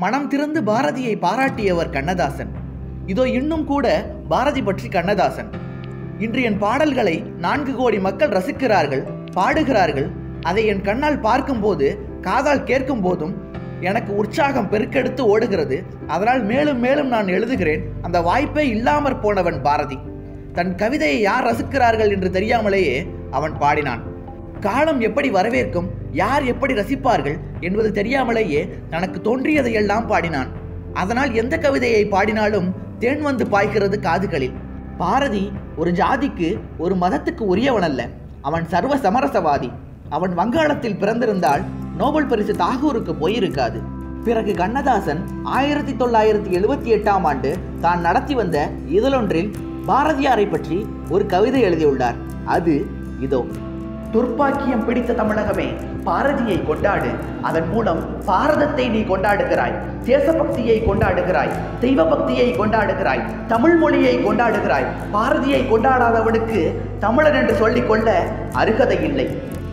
மனம் திறந்து பாரதியை பாராட்டியவர் கண்ணதாசன் இதோ இன்னும் கூட பாரதி பற்றி கண்ணதாசன் இன்று என் பாடல்களை நான்கு கோடி மக்கள் ரசிக்கிறார்கள் பாடுகிறார்கள் அதை என் கண்ணால் பார்க்கும்போது காதால் கேட்கும் போதும் எனக்கு உற்சாகம் பெருக்கெடுத்து ஓடுகிறது அதனால் மேலும் மேலும் நான் எழுதுகிறேன் அந்த வாய்ப்பே இல்லாமற் போனவன் பாரதி தன் கவிதையை யார் ரசிக்கிறார்கள் என்று தெரியாமலேயே அவன் பாடினான் காலம் எப்படி வரவேற்கும் யார் எப்படி ரசிப்பார்கள் என்பது தெரியாமலேயே தனக்கு தோன்றியதையெல்லாம் பாடினான் அதனால் எந்த கவிதையை பாடினாலும் தேன் வந்து பாய்கிறது காதுகளில் பாரதி ஒரு ஜாதிக்கு ஒரு மதத்துக்கு உரியவன் அல்ல அவன் சர்வ சமரசவாதி அவன் வங்காளத்தில் பிறந்திருந்தால் நோபல் பரிசு தாகூருக்கு போயிருக்காது பிறகு கண்ணதாசன் ஆயிரத்தி தொள்ளாயிரத்தி எழுபத்தி எட்டாம் ஆண்டு தான் நடத்தி வந்த இதழொன்றில் பாரதியாரை பற்றி ஒரு கவிதை எழுதியுள்ளார் அது இதோ துர்ப்பாக்கியம் பிடித்த தமிழகமே பாரதியை கொண்டாடு அதன் மூலம் பாரதத்தை நீ கொண்டாடுகிறாய் தேசபக்தியை கொண்டாடுகிறாய் தெய்வ பக்தியை கொண்டாடுகிறாய் தமிழ் மொழியை கொண்டாடுகிறாய் பாரதியை கொண்டாடாதவனுக்கு தமிழன் என்று சொல்லிக்கொள்ள அருகதை இல்லை